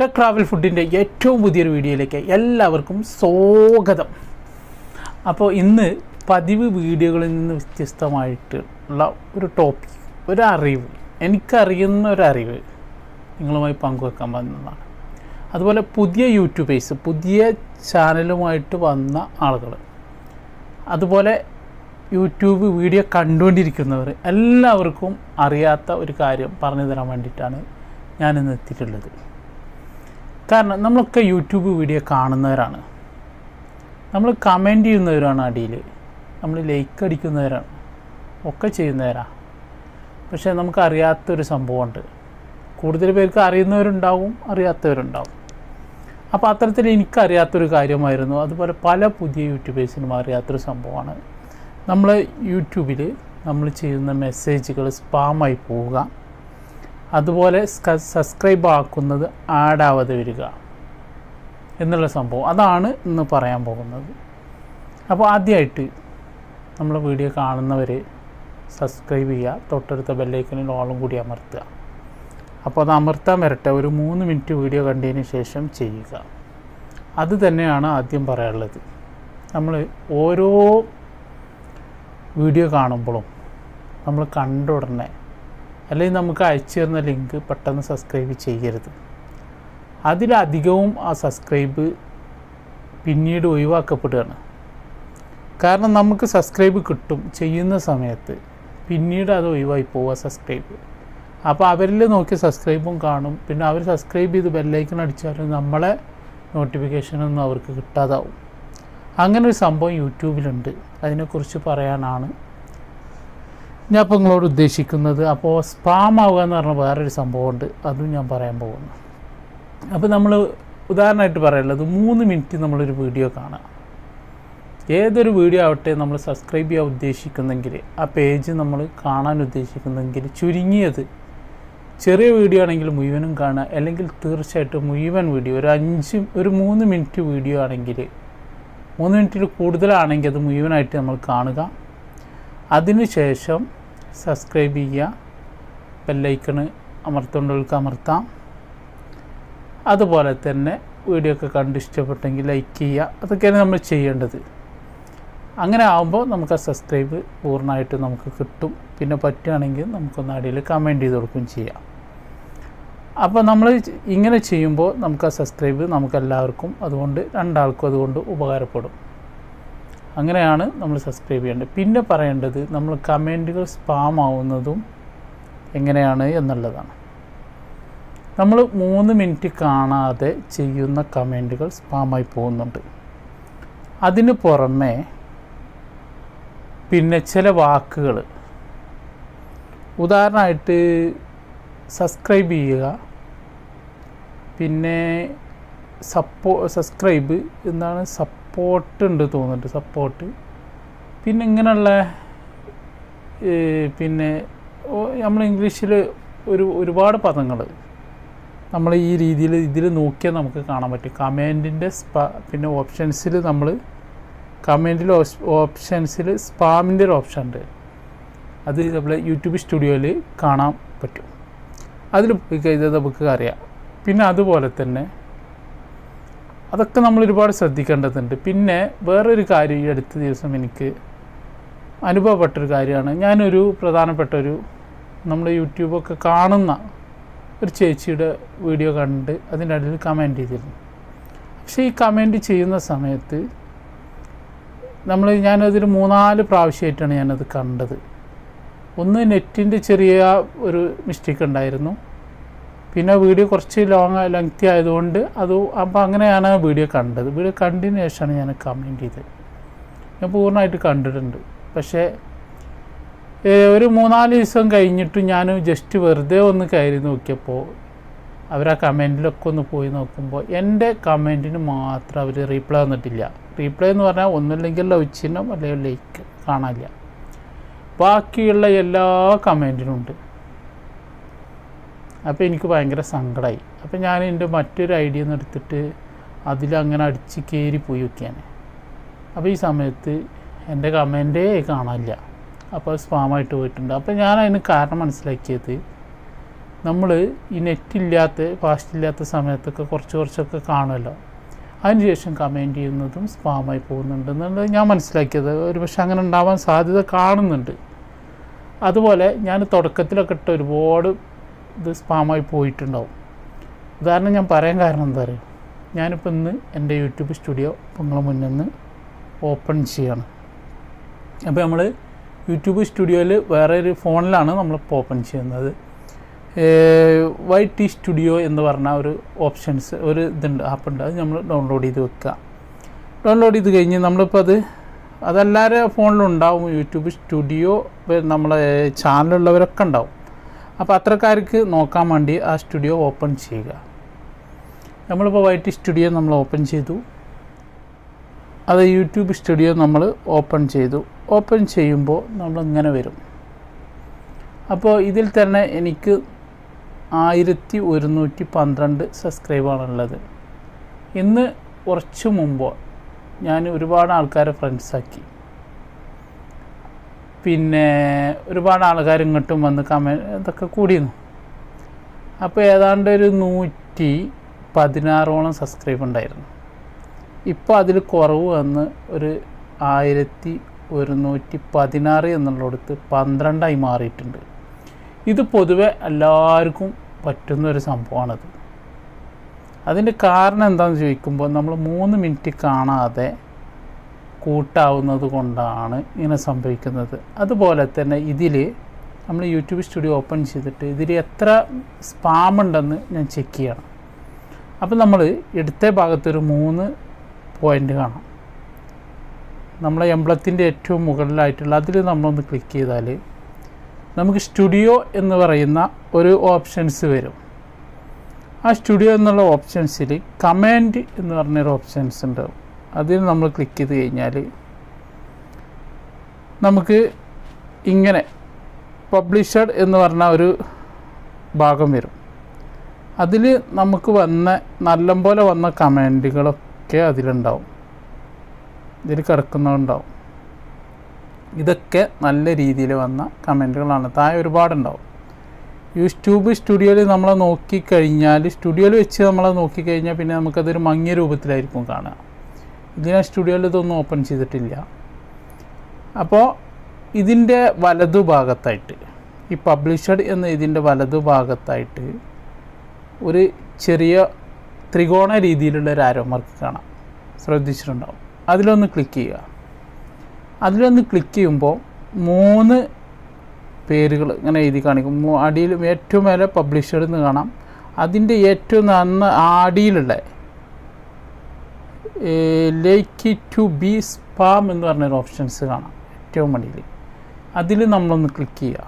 Tech travel ഫുഡിൻ്റെ ഏറ്റവും പുതിയൊരു വീഡിയോയിലേക്ക് എല്ലാവർക്കും സ്വാഗതം അപ്പോൾ ഇന്ന് പതിവ് വീഡിയോകളിൽ നിന്ന് വ്യത്യസ്തമായിട്ടുള്ള ഒരു ടോപ്പിക് ഒരു അറിവ് എനിക്കറിയുന്ന ഒരു അറിവ് നിങ്ങളുമായി പങ്കുവെക്കാൻ വന്നതാണ് അതുപോലെ പുതിയ യൂട്യൂബേഴ്സ് പുതിയ ചാനലുമായിട്ട് വന്ന ആളുകൾ അതുപോലെ യൂട്യൂബ് വീഡിയോ കണ്ടുകൊണ്ടിരിക്കുന്നവർ എല്ലാവർക്കും അറിയാത്ത ഒരു കാര്യം പറഞ്ഞു തരാൻ വേണ്ടിയിട്ടാണ് ഞാനിന്ന് എത്തിയിട്ടുള്ളത് കാരണം നമ്മളൊക്കെ യൂട്യൂബ് വീഡിയോ കാണുന്നവരാണ് നമ്മൾ കമൻറ്റ് ചെയ്യുന്നവരാണ് അടിയിൽ നമ്മൾ ലൈക്ക് അടിക്കുന്നവരാണ് ഒക്കെ ചെയ്യുന്നവരാണ് പക്ഷേ നമുക്ക് അറിയാത്തൊരു സംഭവമുണ്ട് കൂടുതൽ പേർക്ക് അറിയുന്നവരുണ്ടാവും അറിയാത്തവരുണ്ടാവും അപ്പോൾ അത്തരത്തിൽ എനിക്കറിയാത്തൊരു കാര്യമായിരുന്നു അതുപോലെ പല പുതിയ യൂട്യൂബേഴ്സിനും അറിയാത്തൊരു സംഭവമാണ് നമ്മൾ യൂട്യൂബിൽ നമ്മൾ ചെയ്യുന്ന മെസ്സേജുകൾ സ്പാമായി പോവുക അതുപോലെ സബ്സ്ക്രൈബ് ആക്കുന്നത് ആഡാവാതെ വരിക എന്നുള്ള സംഭവം അതാണ് ഇന്ന് പറയാൻ പോകുന്നത് അപ്പോൾ ആദ്യമായിട്ട് നമ്മൾ വീഡിയോ കാണുന്നവർ സബ്സ്ക്രൈബ് ചെയ്യുക തൊട്ടടുത്ത ബെല്ലൈക്കനിൽ ഓളും കൂടി അമർത്തുക അപ്പോൾ അത് അമർത്താൻ വരട്ടെ ഒരു മൂന്ന് മിനിറ്റ് വീഡിയോ കണ്ടതിന് ശേഷം ചെയ്യുക അത് തന്നെയാണ് ആദ്യം പറയാനുള്ളത് നമ്മൾ ഓരോ വീഡിയോ കാണുമ്പോഴും നമ്മൾ കണ്ട ഉടനെ അല്ലെങ്കിൽ നമുക്ക് അയച്ചു തരുന്ന ലിങ്ക് പെട്ടെന്ന് സബ്സ്ക്രൈബ് ചെയ്യരുത് അതിലധികവും ആ സബ്സ്ക്രൈബ് പിന്നീട് ഒഴിവാക്കപ്പെടുകയാണ് കാരണം നമുക്ക് സബ്സ്ക്രൈബ് കിട്ടും ചെയ്യുന്ന സമയത്ത് പിന്നീട് അത് ഒഴിവായി പോവുക സബ്സ്ക്രൈബ് അപ്പോൾ അവരിൽ നോക്കി സബ്സ്ക്രൈബും കാണും പിന്നെ അവർ സബ്സ്ക്രൈബ് ചെയ്ത് ബെല്ലൈക്കൺ അടിച്ചാലും നമ്മളെ നോട്ടിഫിക്കേഷനൊന്നും അവർക്ക് കിട്ടാതാവും അങ്ങനെ ഒരു സംഭവം യൂട്യൂബിലുണ്ട് അതിനെക്കുറിച്ച് പറയാനാണ് ഞാൻ ഇപ്പോൾ നിങ്ങളോട് ഉദ്ദേശിക്കുന്നത് അപ്പോൾ സ്പാം ആവുക എന്ന് പറഞ്ഞ വേറൊരു സംഭവമുണ്ട് അതും ഞാൻ പറയാൻ പോകുന്നു അപ്പോൾ നമ്മൾ ഉദാഹരണമായിട്ട് പറയുള്ളത് മൂന്ന് മിനിറ്റ് നമ്മളൊരു വീഡിയോ കാണാം ഏതൊരു വീഡിയോ ആവട്ടെ നമ്മൾ സബ്സ്ക്രൈബ് ചെയ്യാൻ ഉദ്ദേശിക്കുന്നെങ്കിൽ ആ പേജ് നമ്മൾ കാണാൻ ഉദ്ദേശിക്കുന്നെങ്കിൽ ചുരുങ്ങിയത് ചെറിയ വീഡിയോ ആണെങ്കിൽ മുഴുവനും കാണുക അല്ലെങ്കിൽ തീർച്ചയായിട്ടും മുഴുവൻ വീഡിയോ ഒരു അഞ്ച് ഒരു മൂന്ന് മിനിറ്റ് വീഡിയോ ആണെങ്കിൽ മൂന്ന് മിനിറ്റിൽ കൂടുതലാണെങ്കിൽ അത് മുഴുവനായിട്ട് നമ്മൾ കാണുക അതിനുശേഷം സബ്സ്ക്രൈബ് ചെയ്യുക ബെല്ലൈക്കണ് അമർത്തേണ്ടവർക്ക് അമർത്താം അതുപോലെ തന്നെ വീഡിയോ ഒക്കെ കണ്ട് ഇഷ്ടപ്പെട്ടെങ്കിൽ ലൈക്ക് ചെയ്യുക അതൊക്കെയാണ് നമ്മൾ ചെയ്യേണ്ടത് അങ്ങനെ ആകുമ്പോൾ നമുക്ക് ആ സബ്സ്ക്രൈബ് പൂർണ്ണമായിട്ട് നമുക്ക് കിട്ടും പിന്നെ പറ്റുകയാണെങ്കിൽ നമുക്കൊന്ന് അടിയിൽ കമൻറ്റ് ചെയ്ത് കൊടുക്കുകയും ചെയ്യാം അപ്പോൾ നമ്മൾ ഇങ്ങനെ ചെയ്യുമ്പോൾ നമുക്ക് ആ സബ്സ്ക്രൈബ് നമുക്ക് എല്ലാവർക്കും അതുകൊണ്ട് രണ്ടാൾക്കും അതുകൊണ്ട് ഉപകാരപ്പെടും അങ്ങനെയാണ് നമ്മൾ സബ്സ്ക്രൈബ് ചെയ്യേണ്ടത് പിന്നെ പറയേണ്ടത് നമ്മൾ കമൻറ്റുകൾ സ്പാം ആവുന്നതും എങ്ങനെയാണ് എന്നുള്ളതാണ് നമ്മൾ മൂന്ന് മിനിറ്റ് കാണാതെ ചെയ്യുന്ന കമൻറ്റുകൾ സ്പാമായി പോകുന്നുണ്ട് അതിന് പുറമെ പിന്നെ ചില വാക്കുകൾ ഉദാഹരണമായിട്ട് സബ്സ്ക്രൈബ് ചെയ്യുക പിന്നെ സപ്പോ സബ്സ്ക്രൈബ് എന്താണ് സപ്പോർട്ട് ഉണ്ട് തോന്നുന്നുണ്ട് സപ്പോർട്ട് പിന്നെ ഇങ്ങനെയുള്ള പിന്നെ നമ്മൾ ഇംഗ്ലീഷിൽ ഒരു ഒരുപാട് പദങ്ങൾ നമ്മൾ ഈ രീതിയിൽ ഇതിൽ നോക്കിയാൽ നമുക്ക് കാണാൻ പറ്റും കമൻറ്റിൻ്റെ സ്പാ പിന്നെ ഓപ്ഷൻസിൽ നമ്മൾ കമൻറ്റിൽ ഓപ്ഷൻസിൽ സ്പാമിൻ്റെ ഒരു ഓപ്ഷൻ ഉണ്ട് അത് നമ്മൾ യൂട്യൂബ് സ്റ്റുഡിയോയിൽ കാണാൻ പറ്റും അതിൽ പോയി കഴിഞ്ഞാൽ നമുക്ക് അറിയാം പിന്നെ അതുപോലെ തന്നെ അതൊക്കെ നമ്മൾ ഒരുപാട് ശ്രദ്ധിക്കേണ്ടതുണ്ട് പിന്നെ വേറൊരു കാര്യം ഈ അടുത്ത ദിവസം എനിക്ക് അനുഭവപ്പെട്ടൊരു കാര്യമാണ് ഞാനൊരു പ്രധാനപ്പെട്ട ഒരു നമ്മൾ യൂട്യൂബൊക്കെ കാണുന്ന ഒരു ചേച്ചിയുടെ വീഡിയോ കണ്ട് അതിൻ്റെ ഇടയിൽ കമൻറ്റ് ചെയ്തിരുന്നു പക്ഷേ ഈ കമൻറ്റ് ചെയ്യുന്ന സമയത്ത് നമ്മൾ ഞാനതിൽ മൂന്നാല് പ്രാവശ്യമായിട്ടാണ് ഞാനത് കണ്ടത് ഒന്ന് നെറ്റിൻ്റെ ചെറിയ ഒരു മിസ്റ്റേക്ക് ഉണ്ടായിരുന്നു പിന്നെ വീഡിയോ കുറച്ച് ലോങ് ലെങ്തി ആയതുകൊണ്ട് അത് അപ്പോൾ അങ്ങനെയാണ് ആ വീഡിയോ കണ്ടത് വീഡിയോ കണ്ടതിന് ശേഷമാണ് ഞാൻ കമൻറ്റ് ചെയ്തത് ഞാൻ പൂർണ്ണമായിട്ട് കണ്ടിട്ടുണ്ട് പക്ഷേ ഒരു മൂന്നാല് ദിവസം കഴിഞ്ഞിട്ട് ഞാൻ ജസ്റ്റ് വെറുതെ ഒന്ന് കയറി നോക്കിയപ്പോൾ അവർ ആ കമൻറ്റിലൊക്കെ ഒന്ന് പോയി നോക്കുമ്പോൾ എൻ്റെ കമൻറ്റിന് മാത്രം അവർ റീപ്ലൈ തന്നിട്ടില്ല റീപ്ലൈ എന്ന് പറഞ്ഞാൽ ഒന്നുമില്ലെങ്കിൽ ലവ് ചിഹ്നം അല്ലെങ്കിൽ ലൈക്ക് കാണാനില്ല ബാക്കിയുള്ള എല്ലാ കമൻറ്റിനും ഉണ്ട് അപ്പോൾ എനിക്ക് ഭയങ്കര സങ്കടമായി അപ്പോൾ ഞാൻ എൻ്റെ മറ്റൊരു ഐഡിയ ഒന്ന് എടുത്തിട്ട് അതിലങ്ങനെ അടിച്ച് കയറി പോയി വെക്കാൻ അപ്പോൾ ഈ സമയത്ത് എൻ്റെ കമൻറ്റേ കാണാനില്ല അപ്പോൾ സ്പാമായിട്ട് പോയിട്ടുണ്ട് അപ്പോൾ ഞാൻ അതിന് കാരണം മനസ്സിലാക്കിയത് നമ്മൾ ഈ നെറ്റില്ലാത്ത ഫാസ്റ്റ് ഇല്ലാത്ത സമയത്തൊക്കെ കുറച്ച് കുറച്ചൊക്കെ കാണുമല്ലോ അതിനുശേഷം കമൻറ്റ് ചെയ്യുന്നതും സ്പാമായി പോകുന്നുണ്ട് എന്നുള്ളത് ഞാൻ മനസ്സിലാക്കിയത് ഒരു പക്ഷെ അങ്ങനെ ഉണ്ടാവാൻ സാധ്യത കാണുന്നുണ്ട് അതുപോലെ ഞാൻ തുടക്കത്തിലൊക്കെ ഇട്ട ഒരുപാട് ഇത് സ്പാമായി പോയിട്ടുണ്ടാവും ഉദാഹരണം ഞാൻ പറയാൻ കാരണം എന്താ പറയുക ഞാനിപ്പോൾ ഇന്ന് എൻ്റെ യൂട്യൂബ് സ്റ്റുഡിയോ ഇപ്പോൾ നിങ്ങളെ മുന്നിൽ നിന്ന് ഓപ്പൺ ചെയ്യാണ് അപ്പോൾ നമ്മൾ യൂട്യൂബ് സ്റ്റുഡിയോയിൽ വേറെ ഒരു ഫോണിലാണ് നമ്മളിപ്പോൾ ഓപ്പൺ ചെയ്യുന്നത് വൈ ടി സ്റ്റുഡിയോ എന്ന് പറഞ്ഞ ഒരു ഓപ്ഷൻസ് ഒരു ഇതുണ്ട് ആപ്പ് ഉണ്ട് അത് നമ്മൾ ഡൗൺലോഡ് ചെയ്ത് വെക്കുക ഡൗൺലോഡ് ചെയ്ത് കഴിഞ്ഞ് നമ്മളിപ്പോൾ അത് അതെല്ലാവരുടെ ഫോണിലും ഉണ്ടാവും യൂട്യൂബ് സ്റ്റുഡിയോ നമ്മളെ ചാനലുള്ളവരൊക്കെ ഉണ്ടാവും അപ്പോൾ അത്രക്കാർക്ക് നോക്കാൻ വേണ്ടി ആ സ്റ്റുഡിയോ ഓപ്പൺ ചെയ്യുക നമ്മളിപ്പോൾ വൈ ടി സ്റ്റുഡിയോ നമ്മൾ ഓപ്പൺ ചെയ്തു അത് യൂട്യൂബ് സ്റ്റുഡിയോ നമ്മൾ ഓപ്പൺ ചെയ്തു ഓപ്പൺ ചെയ്യുമ്പോൾ നമ്മൾ ഇങ്ങനെ വരും അപ്പോൾ ഇതിൽ തന്നെ എനിക്ക് ആയിരത്തി ഒരുന്നൂറ്റി പന്ത്രണ്ട് സബ്സ്ക്രൈബാണുള്ളത് ഇന്ന് കുറച്ച് മുമ്പ് ഞാൻ ഒരുപാട് ആൾക്കാരെ ഫ്രണ്ട്സാക്കി പിന്നെ ഒരുപാട് ആൾക്കാർ ഇങ്ങോട്ടും വന്ന് കമൻറ്റ് ഇതൊക്കെ കൂടിയിരുന്നു അപ്പോൾ ഏതാണ്ട് ഒരു നൂറ്റി പതിനാറോളം സബ്സ്ക്രൈബ് ഉണ്ടായിരുന്നു ഇപ്പോൾ അതിൽ കുറവ് വന്ന് ഒരു ആയിരത്തി ഒരുന്നൂറ്റി പതിനാറ് എന്നുള്ളിടത്ത് പന്ത്രണ്ടായി മാറിയിട്ടുണ്ട് ഇത് പൊതുവെ എല്ലാവർക്കും പറ്റുന്ന ഒരു സംഭവമാണത് അതിൻ്റെ കാരണം എന്താണെന്ന് ചോദിക്കുമ്പോൾ നമ്മൾ മൂന്ന് മിനിറ്റ് കാണാതെ കൂട്ടാവുന്നത് കൊണ്ടാണ് ഇങ്ങനെ സംഭവിക്കുന്നത് അതുപോലെ തന്നെ ഇതിൽ നമ്മൾ യൂട്യൂബ് സ്റ്റുഡിയോ ഓപ്പൺ ചെയ്തിട്ട് ഇതിൽ എത്ര സ്പാം ഉണ്ടെന്ന് ഞാൻ ചെക്ക് ചെയ്യണം അപ്പോൾ നമ്മൾ ഇടത്തെ ഭാഗത്തൊരു മൂന്ന് പോയിൻ്റ് കാണാം നമ്മളെ എംബ്ലത്തിൻ്റെ ഏറ്റവും മുകളിലായിട്ടുള്ള അതിൽ നമ്മളൊന്ന് ക്ലിക്ക് ചെയ്താൽ നമുക്ക് സ്റ്റുഡിയോ എന്ന് പറയുന്ന ഒരു ഓപ്ഷൻസ് വരും ആ സ്റ്റുഡിയോ എന്നുള്ള ഓപ്ഷൻസിൽ കമാൻഡ് എന്ന് പറഞ്ഞൊരു ഓപ്ഷൻസ് ഉണ്ടാവും അതിൽ നമ്മൾ ക്ലിക്ക് ചെയ്ത് കഴിഞ്ഞാൽ നമുക്ക് ഇങ്ങനെ പബ്ലിഷഡ് എന്ന് പറഞ്ഞ ഒരു ഭാഗം വരും അതിൽ നമുക്ക് വന്ന നല്ലപോലെ വന്ന കമൻറ്റുകളൊക്കെ അതിലുണ്ടാവും ഇതിൽ കിടക്കുന്നതുണ്ടാവും ഇതൊക്കെ നല്ല രീതിയിൽ വന്ന കമൻറ്റുകളാണ് താഴെ ഒരുപാടുണ്ടാവും യൂട്യൂബ് സ്റ്റുഡിയോയിൽ നമ്മളെ നോക്കിക്കഴിഞ്ഞാൽ സ്റ്റുഡിയോയിൽ വെച്ച് നമ്മളെ നോക്കിക്കഴിഞ്ഞാൽ പിന്നെ നമുക്കതൊരു മങ്ങിയ രൂപത്തിലായിരിക്കും കാണുക ഇതിനെ സ്റ്റുഡിയോയിൽ ഇതൊന്നും ഓപ്പൺ ചെയ്തിട്ടില്ല അപ്പോൾ ഇതിൻ്റെ വലതുഭാഗത്തായിട്ട് ഈ പബ്ലിഷഡ് എന്ന ഇതിൻ്റെ വലതുഭാഗത്തായിട്ട് ഒരു ചെറിയ ത്രികോണ രീതിയിലുള്ള ഒരു ആരോ മാർക്ക് കാണാം ശ്രദ്ധിച്ചിട്ടുണ്ടാവും അതിലൊന്ന് ക്ലിക്ക് ചെയ്യുക അതിലൊന്ന് ക്ലിക്ക് ചെയ്യുമ്പോൾ മൂന്ന് പേരുകൾ ഇങ്ങനെ എഴുതി കാണിക്കും മൂ- അടിയിൽ ഏറ്റവും മേലെ പബ്ലിഷർ എന്ന് കാണാം അതിൻ്റെ ഏറ്റവും നന്ന അടിയിലുള്ള ലേക്ക് ടു ബി സ്പാം എന്ന് പറഞ്ഞൊരു ഓപ്ഷൻസ് കാണാം ഏറ്റവും അടിയിൽ അതിൽ നമ്മളൊന്ന് ക്ലിക്ക് ചെയ്യുക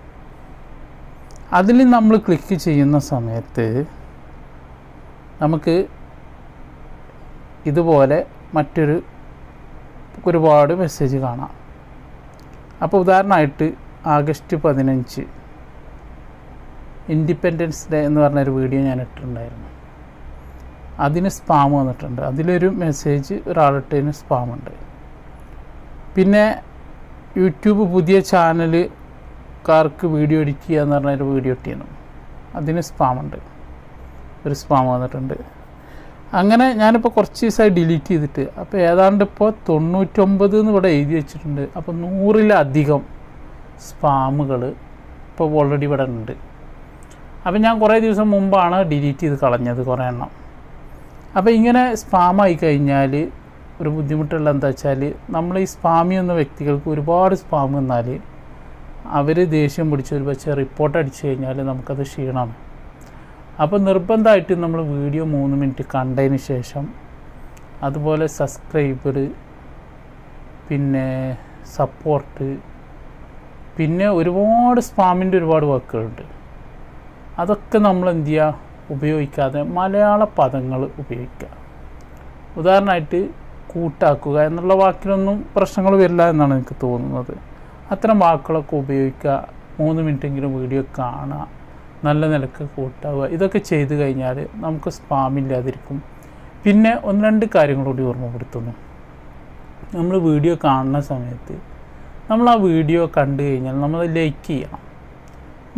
അതിൽ നമ്മൾ ക്ലിക്ക് ചെയ്യുന്ന സമയത്ത് നമുക്ക് ഇതുപോലെ മറ്റൊരു ഒരുപാട് മെസ്സേജ് കാണാം അപ്പോൾ ഉദാഹരണമായിട്ട് ആഗസ്റ്റ് പതിനഞ്ച് ഇൻഡിപെൻഡൻസ് ഡേ എന്ന് പറഞ്ഞൊരു വീഡിയോ ഞാൻ ഇട്ടിട്ടുണ്ടായിരുന്നു അതിന് സ്പാം വന്നിട്ടുണ്ട് അതിലൊരു മെസ്സേജ് ഒരാളിട്ടതിന് സ്പാം ഉണ്ട് പിന്നെ യൂട്യൂബ് പുതിയ ചാനലുകാർക്ക് വീഡിയോ എഡിറ്റ് ചെയ്യുക എന്ന് പറഞ്ഞൊരു വീഡിയോ ഇട്ടിരുന്നു അതിന് സ്പാം ഉണ്ട് ഒരു സ്പാം വന്നിട്ടുണ്ട് അങ്ങനെ ഞാനിപ്പോൾ കുറച്ച് ദിവസമായി ഡിലീറ്റ് ചെയ്തിട്ട് അപ്പോൾ ഏതാണ്ട് ഇപ്പോൾ തൊണ്ണൂറ്റൊമ്പത് എന്ന് ഇവിടെ എഴുതി വെച്ചിട്ടുണ്ട് അപ്പോൾ നൂറിലധികം സ്പാമുകൾ ഇപ്പോൾ ഓൾറെഡി ഇവിടെ ഉണ്ട് അപ്പോൾ ഞാൻ കുറേ ദിവസം മുമ്പാണ് ഡിലീറ്റ് ചെയ്ത് കളഞ്ഞത് കുറേ എണ്ണം അപ്പോൾ ഇങ്ങനെ സ്പാമായി കഴിഞ്ഞാൽ ഒരു ബുദ്ധിമുട്ടുള്ള എന്താ വെച്ചാൽ നമ്മൾ ഈ സ്പാമി എന്ന വ്യക്തികൾക്ക് ഒരുപാട് സ്പാം വന്നാൽ അവർ ദേഷ്യം പിടിച്ച് ഒരു പക്ഷേ റിപ്പോർട്ട് അടിച്ചു കഴിഞ്ഞാൽ നമുക്കത് ക്ഷീണമാണ് അപ്പോൾ നിർബന്ധമായിട്ട് നമ്മൾ വീഡിയോ മൂന്ന് മിനിറ്റ് കണ്ടതിന് ശേഷം അതുപോലെ സബ്സ്ക്രൈബർ പിന്നെ സപ്പോർട്ട് പിന്നെ ഒരുപാട് സ്പാമിൻ്റെ ഒരുപാട് വർക്കുകളുണ്ട് അതൊക്കെ നമ്മൾ എന്ത് ചെയ്യുക ഉപയോഗിക്കാതെ മലയാള പദങ്ങൾ ഉപയോഗിക്കുക ഉദാഹരണമായിട്ട് കൂട്ടാക്കുക എന്നുള്ള വാക്കിലൊന്നും പ്രശ്നങ്ങൾ വരില്ല എന്നാണ് എനിക്ക് തോന്നുന്നത് അത്തരം വാക്കുകളൊക്കെ ഉപയോഗിക്കുക മൂന്ന് മിനിറ്റെങ്കിലും വീഡിയോ കാണുക നല്ല നിലക്ക് കൂട്ടാവുക ഇതൊക്കെ ചെയ്തു കഴിഞ്ഞാൽ നമുക്ക് സ്പാമില്ലാതിരിക്കും പിന്നെ ഒന്ന് രണ്ട് കാര്യങ്ങൾ കൂടി ഓർമ്മപ്പെടുത്തുന്നു നമ്മൾ വീഡിയോ കാണുന്ന സമയത്ത് നമ്മൾ ആ വീഡിയോ കണ്ടു കഴിഞ്ഞാൽ നമ്മൾ ലൈക്ക് ചെയ്യണം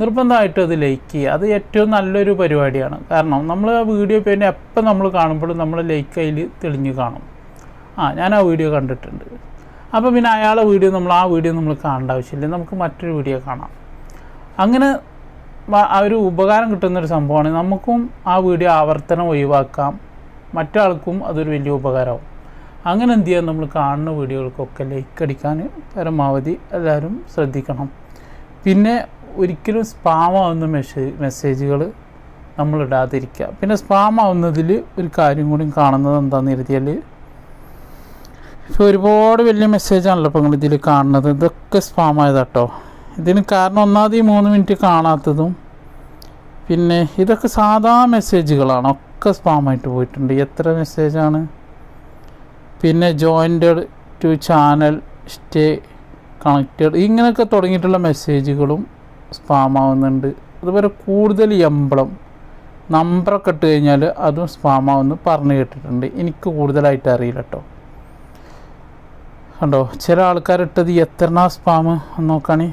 നിർബന്ധമായിട്ടും അത് ലൈക്ക് ചെയ്യുക അത് ഏറ്റവും നല്ലൊരു പരിപാടിയാണ് കാരണം നമ്മൾ ആ വീഡിയോ പിന്നെ എപ്പോൾ നമ്മൾ കാണുമ്പോഴും നമ്മൾ ലൈക്ക് അതിൽ തെളിഞ്ഞ് കാണും ആ ഞാൻ ആ വീഡിയോ കണ്ടിട്ടുണ്ട് അപ്പോൾ പിന്നെ അയാളെ വീഡിയോ നമ്മൾ ആ വീഡിയോ നമ്മൾ കാണേണ്ട ആവശ്യമില്ല നമുക്ക് മറ്റൊരു വീഡിയോ കാണാം അങ്ങനെ വ- ആ ഒരു ഉപകാരം കിട്ടുന്നൊരു സംഭവമാണ് നമുക്കും ആ വീഡിയോ ആവർത്തനം ഒഴിവാക്കാം മറ്റാൾക്കും അതൊരു വലിയ ഉപകാരമാവും അങ്ങനെ എന്ത് ചെയ്യാം നമ്മൾ കാണുന്ന വീഡിയോകൾക്കൊക്കെ ലൈക്ക് അടിക്കാൻ പരമാവധി എല്ലാവരും ശ്രദ്ധിക്കണം പിന്നെ ഒരിക്കലും സ്പാം ആവുന്ന മെസ്സേജ് മെസ്സേജുകൾ നമ്മൾ ഇടാതിരിക്കുക പിന്നെ സ്പാം ആവുന്നതിൽ ഒരു കാര്യം കൂടി കാണുന്നത് എന്താണെന്ന് കരുതിയാൽ ഇപ്പോൾ ഒരുപാട് വലിയ മെസ്സേജാണല്ലോ ഇപ്പോൾ നിങ്ങൾ ഇതിൽ കാണുന്നത് ഇതൊക്കെ സ്പാം ആയതാട്ടോ ഇതിന് കാരണം ഒന്നാമത് ഈ മൂന്ന് മിനിറ്റ് കാണാത്തതും പിന്നെ ഇതൊക്കെ സാധാ മെസ്സേജുകളാണ് ഒക്കെ സ്പാം ആയിട്ട് പോയിട്ടുണ്ട് എത്ര മെസ്സേജാണ് പിന്നെ jointed to channel stay connected ഇങ്ങനെയൊക്കെ തുടങ്ങിയിട്ടുള്ള മെസ്സേജുകളും സ്പാം ആവുന്നുണ്ട് അതുപോലെ കൂടുതൽ എംബ്ലം നമ്പറൊക്കെ ഇട്ട് കഴിഞ്ഞാൽ അതും സ്പാം ആവുമെന്ന് പറഞ്ഞു കേട്ടിട്ടുണ്ട് എനിക്ക് കൂടുതലായിട്ട് അറിയില്ല കേട്ടോ കണ്ടോ ചില ആൾക്കാരിട്ടത് എത്രനാ സ്പാം ഒന്ന് നോക്കാണേ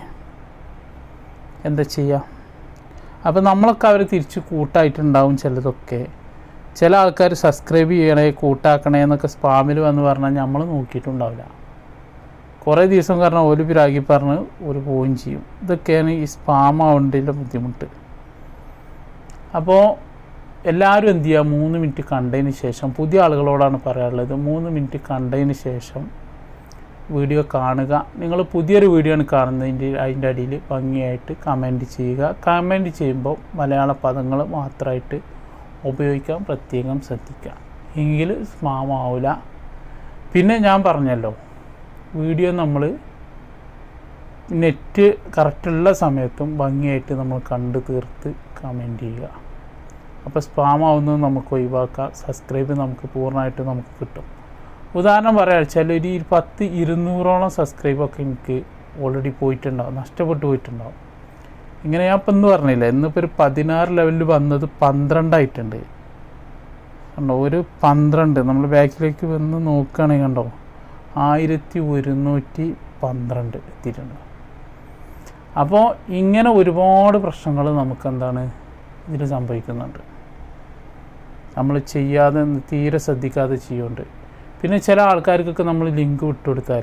എന്താ ചെയ്യുക അപ്പോൾ നമ്മളൊക്കെ അവർ തിരിച്ച് കൂട്ടായിട്ടുണ്ടാവും ചിലതൊക്കെ ചില ആൾക്കാർ സബ്സ്ക്രൈബ് ചെയ്യണേ കൂട്ടാക്കണേ എന്നൊക്കെ സ്പാമിൽ വന്ന് പറഞ്ഞാൽ നമ്മൾ നോക്കിയിട്ടുണ്ടാവില്ല കുറേ ദിവസം കാരണം ഒരു പിരാഗി പറഞ്ഞ് ഒരു പോവുകയും ചെയ്യും ഇതൊക്കെയാണ് ഈ സ്പാം ആവേണ്ടതിൻ്റെ ബുദ്ധിമുട്ട് അപ്പോൾ എല്ലാവരും എന്ത് ചെയ്യുക മൂന്ന് മിനിറ്റ് കണ്ടതിന് ശേഷം പുതിയ ആളുകളോടാണ് പറയാനുള്ളത് മൂന്ന് മിനിറ്റ് കണ്ടതിന് ശേഷം വീഡിയോ കാണുക നിങ്ങൾ പുതിയൊരു വീഡിയോ ആണ് കാണുന്നതിൻ്റെ അതിൻ്റെ അടിയിൽ ഭംഗിയായിട്ട് കമൻറ്റ് ചെയ്യുക കമൻറ്റ് ചെയ്യുമ്പോൾ മലയാള പദങ്ങൾ മാത്രമായിട്ട് ഉപയോഗിക്കാൻ പ്രത്യേകം ശ്രദ്ധിക്കുക എങ്കിൽ സ്മാം ആവില്ല പിന്നെ ഞാൻ പറഞ്ഞല്ലോ വീഡിയോ നമ്മൾ നെറ്റ് കറക്റ്റുള്ള സമയത്തും ഭംഗിയായിട്ട് നമ്മൾ കണ്ട് തീർത്ത് കമൻറ്റ് ചെയ്യുക അപ്പോൾ സ്പാം ആവുന്നത് നമുക്ക് ഒഴിവാക്കാം സബ്സ്ക്രൈബ് നമുക്ക് പൂർണ്ണമായിട്ട് നമുക്ക് കിട്ടും ഉദാഹരണം പറയാം വെച്ചാൽ ഒരു ഇരു- പത്ത് ഇരുന്നൂറോളം സബ്സ്ക്രൈബൊക്കെ എനിക്ക് ഓൾറെഡി പോയിട്ടുണ്ടാവും നഷ്ടപ്പെട്ടു പോയിട്ടുണ്ടാവും ഇങ്ങനെ ഞാൻ ഇപ്പം ഇന്ന് പറഞ്ഞില്ല ഇന്നിപ്പോൾ ഒരു പതിനാറ് ലെവലിൽ വന്നത് പന്ത്രണ്ടായിട്ടുണ്ട് കണ്ടോ ഒരു പന്ത്രണ്ട് നമ്മൾ ബാക്കിലേക്ക് വന്ന് നോക്കുകയാണെങ്കിൽ കണ്ടോ ആയിരത്തി ഒരുന്നൂറ്റി പന്ത്രണ്ട് എത്തിയിട്ടുണ്ട് അപ്പോൾ ഇങ്ങനെ ഒരുപാട് പ്രശ്നങ്ങൾ നമുക്ക് എന്താണ് ഇതിൽ സംഭവിക്കുന്നുണ്ട് നമ്മൾ ചെയ്യാതെ തീരെ ശ്രദ്ധിക്കാതെ ചെയ്യുന്നുണ്ട് പിന്നെ ചില ആൾക്കാർക്കൊക്കെ നമ്മൾ ലിങ്ക് വിട്ടുകൊടുത്താൽ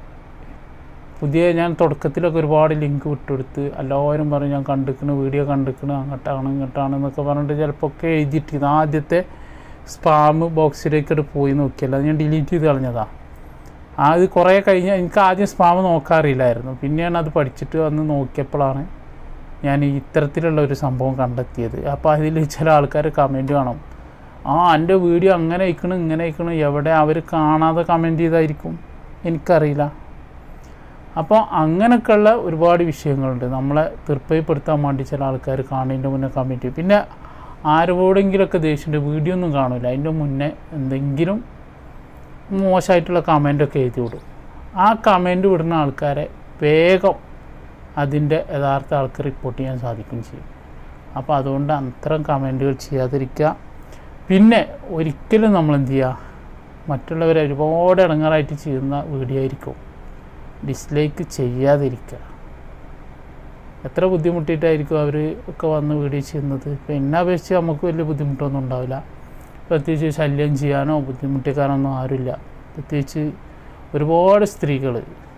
പുതിയ ഞാൻ തുടക്കത്തിലൊക്കെ ഒരുപാട് ലിങ്ക് വിട്ടുകൊടുത്ത് എല്ലാവരും പറയും ഞാൻ കണ്ടിക്കണ് വീഡിയോ കണ്ടിക്കണ് അങ്ങോട്ടാണ് ഇങ്ങോട്ടാണ് എന്നൊക്കെ പറഞ്ഞിട്ട് ചിലപ്പോൾ ഒക്കെ എഴുതിയിട്ടിരുന്നു ആദ്യത്തെ സ്പാം ബോക്സിലേക്ക് പോയി നോക്കിയല്ല അത് ഞാൻ ഡിലീറ്റ് ചെയ്ത് കളഞ്ഞതാണ് അത് കുറേ കഴിഞ്ഞ് എനിക്ക് ആദ്യം സ്പാം നോക്കാറില്ലായിരുന്നു പിന്നെയാണ് അത് പഠിച്ചിട്ട് വന്ന് നോക്കിയപ്പോഴാണ് ഞാൻ ഈ ഇത്തരത്തിലുള്ള ഒരു സംഭവം കണ്ടെത്തിയത് അപ്പോൾ അതിൽ ചില ആൾക്കാർ കമൻറ്റ് കാണും ആ എൻ്റെ വീഡിയോ അങ്ങനെ അയക്കണം ഇങ്ങനെ അയക്കണം എവിടെ അവർ കാണാതെ കമൻറ്റ് ചെയ്തായിരിക്കും എനിക്കറിയില്ല അപ്പോൾ അങ്ങനെയൊക്കെയുള്ള ഒരുപാട് വിഷയങ്ങളുണ്ട് നമ്മളെ തീർപ്പയപ്പെടുത്താൻ വേണ്ടി ചില ആൾക്കാർ കാണുന്നതിൻ്റെ മുന്നേ കമൻറ്റ് ചെയ്യും പിന്നെ ആരോടെങ്കിലുമൊക്കെ ദേഷ്യൻ്റെ വീഡിയോ ഒന്നും കാണില്ല അതിൻ്റെ മുന്നേ എന്തെങ്കിലും മോശമായിട്ടുള്ള കമൻ്റൊക്കെ എഴുതി വിടും ആ കമൻറ്റ് വിടുന്ന ആൾക്കാരെ വേഗം അതിൻ്റെ യഥാർത്ഥ ആൾക്ക് റിപ്പോർട്ട് ചെയ്യാൻ സാധിക്കുകയും ചെയ്യും അപ്പോൾ അതുകൊണ്ട് അത്തരം കമൻറ്റുകൾ ചെയ്യാതിരിക്കുക പിന്നെ ഒരിക്കലും നമ്മൾ എന്ത് ചെയ്യുക മറ്റുള്ളവരെ ഒരുപാട് ഇടങ്ങാറായിട്ട് ചെയ്യുന്ന വീഡിയോ ആയിരിക്കും ഡിസ്ലൈക്ക് ചെയ്യാതിരിക്കുക എത്ര ബുദ്ധിമുട്ടിയിട്ടായിരിക്കും അവർ ഒക്കെ വന്ന് വീഡിയോ ചെയ്യുന്നത് ഇപ്പം എന്നെ അപേക്ഷിച്ച് നമുക്ക് വലിയ ബുദ്ധിമുട്ടൊന്നും ഉണ്ടാവില്ല പ്രത്യേകിച്ച് ശല്യം ചെയ്യാനോ ബുദ്ധിമുട്ടിക്കാനൊന്നും ആരുമില്ല പ്രത്യേകിച്ച് ഒരുപാട് സ്ത്രീകൾ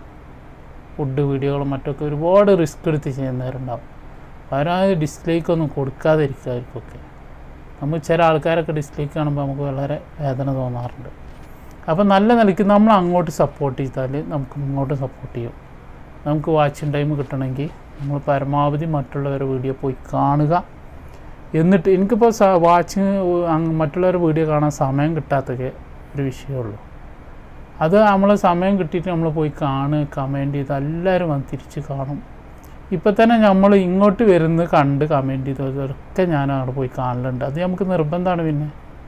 ഫുഡ് വീഡിയോകളും മറ്റൊക്കെ ഒരുപാട് റിസ്ക് എടുത്ത് ചെയ്യുന്നവരുണ്ടാവും അവരായത് ഡിസ്ലൈക്ക് ഒന്നും കൊടുക്കാതിരിക്കുമായിരിക്കൊക്കെ നമ്മൾ ചില ആൾക്കാരൊക്കെ ഡിസ്ലൈക്ക് കാണുമ്പോൾ നമുക്ക് വളരെ വേദന തോന്നാറുണ്ട് അപ്പോൾ നല്ല നിലയ്ക്ക് നമ്മൾ അങ്ങോട്ട് സപ്പോർട്ട് ചെയ്താൽ നമുക്ക് ഇങ്ങോട്ട് സപ്പോർട്ട് ചെയ്യും നമുക്ക് വാച്ചിങ് ടൈം കിട്ടണമെങ്കിൽ നമ്മൾ പരമാവധി മറ്റുള്ളവരുടെ വീഡിയോ പോയി കാണുക എന്നിട്ട് എനിക്കിപ്പോൾ വാച്ചിങ് മറ്റുള്ളവരുടെ വീഡിയോ കാണാൻ സമയം കിട്ടാത്തൊക്കെ ഒരു വിഷയമുള്ളൂ അത് നമ്മൾ സമയം കിട്ടിയിട്ട് നമ്മൾ പോയി കാണുക കമൻറ്റ് ചെയ്ത് എല്ലാവരും വന്ന് തിരിച്ച് കാണും ഇപ്പം തന്നെ നമ്മൾ ഇങ്ങോട്ട് വരുന്നത് കണ്ട് കമൻറ്റ് ചെയ്തതൊക്കെ ഞാൻ അവിടെ പോയി കാണലുണ്ട് അത് നമുക്ക് നിർബന്ധമാണ് പിന്നെ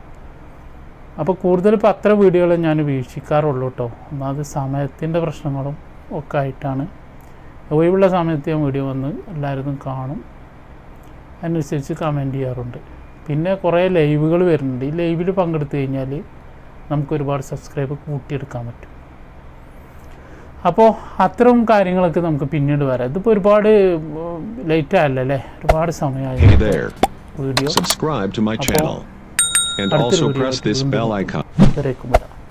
അപ്പോൾ കൂടുതൽ ഇപ്പോൾ അത്ര വീഡിയോകൾ ഞാൻ വീക്ഷിക്കാറുള്ളൂ കേട്ടോ ഒന്നാമത് സമയത്തിൻ്റെ പ്രശ്നങ്ങളും ഒക്കെ ആയിട്ടാണ് ഒഴിവുള്ള സമയത്ത് ഞാൻ വീഡിയോ വന്ന് എല്ലാവരും കാണും അതിനനുസരിച്ച് കമൻറ്റ് ചെയ്യാറുണ്ട് പിന്നെ കുറേ ലൈവുകൾ വരുന്നുണ്ട് ഈ ലൈവിൽ പങ്കെടുത്തു കഴിഞ്ഞാൽ നമുക്ക് ഒരുപാട് സബ്സ്ക്രൈബ് കൂട്ടിയെടുക്കാൻ പറ്റും അപ്പോൾ അത്തരം കാര്യങ്ങളൊക്കെ നമുക്ക് പിന്നീട് വരാം ഇതിപ്പോൾ ഒരുപാട് ലേറ്റ് ആയല്ലോ അല്ലേ ഒരുപാട് Hey സമയമായി there. Video Subscribe to my Apo. channel. And അടുത്തൊരു also video press ആയിട്ട് this വീണ്ടും bell icon. ഇതുവരേക്കും വരാം